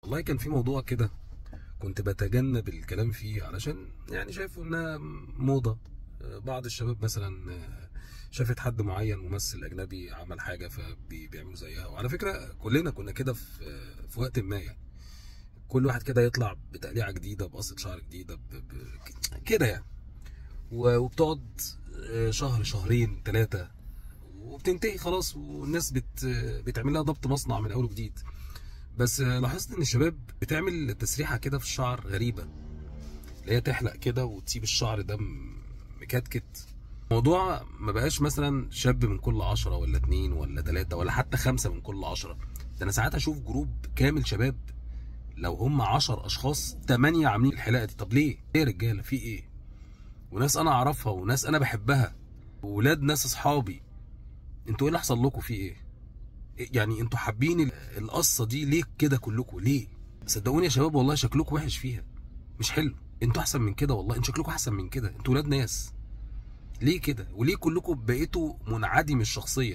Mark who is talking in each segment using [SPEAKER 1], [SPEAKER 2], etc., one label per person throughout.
[SPEAKER 1] والله كان في موضوع كده كنت بتجنب الكلام فيه علشان يعني شايفه انها موضة بعض الشباب مثلا شافت حد معين ممثل اجنبي عمل حاجه فبيعملوا زيها وعلى فكره كلنا كنا كده في في وقت ما يعني كل واحد كده يطلع بتقليعه جديده بقصه شعر جديده ب... ب... كده يعني و- وبتقعد شهر شهرين ثلاثه وبتنتهي خلاص والناس بت... بتعمل لها ضبط مصنع من اول وجديد بس لاحظت ان الشباب بتعمل تسريحه كده في الشعر غريبه اللي هي تحلق كده وتسيب الشعر ده م- مكتكت الموضوع ما بقاش مثلا شاب من كل عشرة ولا اتنين ولا تلاتة ولا حتى خمسة من كل عشرة ده انا ساعات اشوف جروب كامل شباب لو هم عشر اشخاص تمانية عاملين الحلاقة دي طب ليه؟ ليه يا رجالة في ايه؟ وناس انا اعرفها وناس انا بحبها وولاد ناس اصحابي انتوا ايه اللي حصل لكم في ايه؟ إيه- يعني انتوا حابين ال- القصة دي ليه كده كلكم ليه؟ صدقوني يا شباب والله شكلكم وحش فيها مش حلو انتوا احسن من كده والله انتوا شكلكم احسن من كده انتوا ولاد ناس ليه كده وليه كلكم بقيتوا منعدم الشخصيه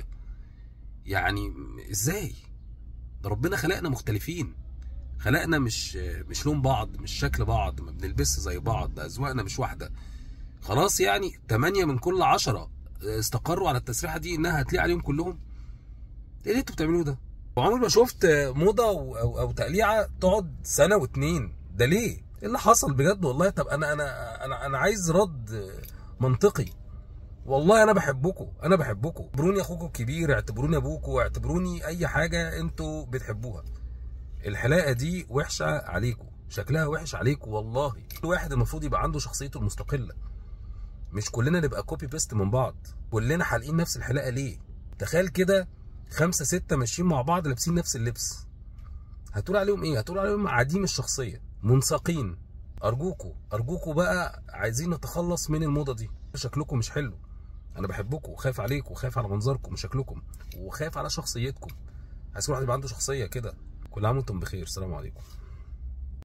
[SPEAKER 1] يعني ازاي ده ربنا خلقنا مختلفين خلقنا مش مش لون بعض مش شكل بعض ما بنلبس زي بعض ده اذواقنا مش واحده خلاص يعني تمانية من كل عشرة استقروا على التسريحه دي انها هتليق عليهم كلهم ايه اللي انتوا بتعملوه ده وعمري ما شفت موضه او او, أو تقليعه تقعد سنه واتنين ده ليه ايه اللي حصل بجد والله طب انا انا انا انا عايز رد منطقي والله انا بحبكم انا بحبكم اعتبروني اخوكم الكبير اعتبروني ابوكم اعتبروني اي حاجه انتوا بتحبوها الحلاقه دي وحشه عليكم شكلها وحش عليكم والله كل واحد المفروض يبقى عنده شخصيته المستقله مش كلنا نبقى كوبي بيست من بعض كلنا حالقين نفس الحلاقه ليه تخيل كده خمسة ستة ماشيين مع بعض لابسين نفس اللبس هتقول عليهم ايه هتقول عليهم عديم الشخصيه منساقين ارجوكوا ارجوكوا بقى عايزين نتخلص من الموضه دي شكلكم مش حلو انا بحبكم وخايف عليكم وخايف على منظركم وشكلكم وخايف على شخصيتكم عايز كل واحد يبقى عنده شخصيه كده كل عام وانتم بخير السلام عليكم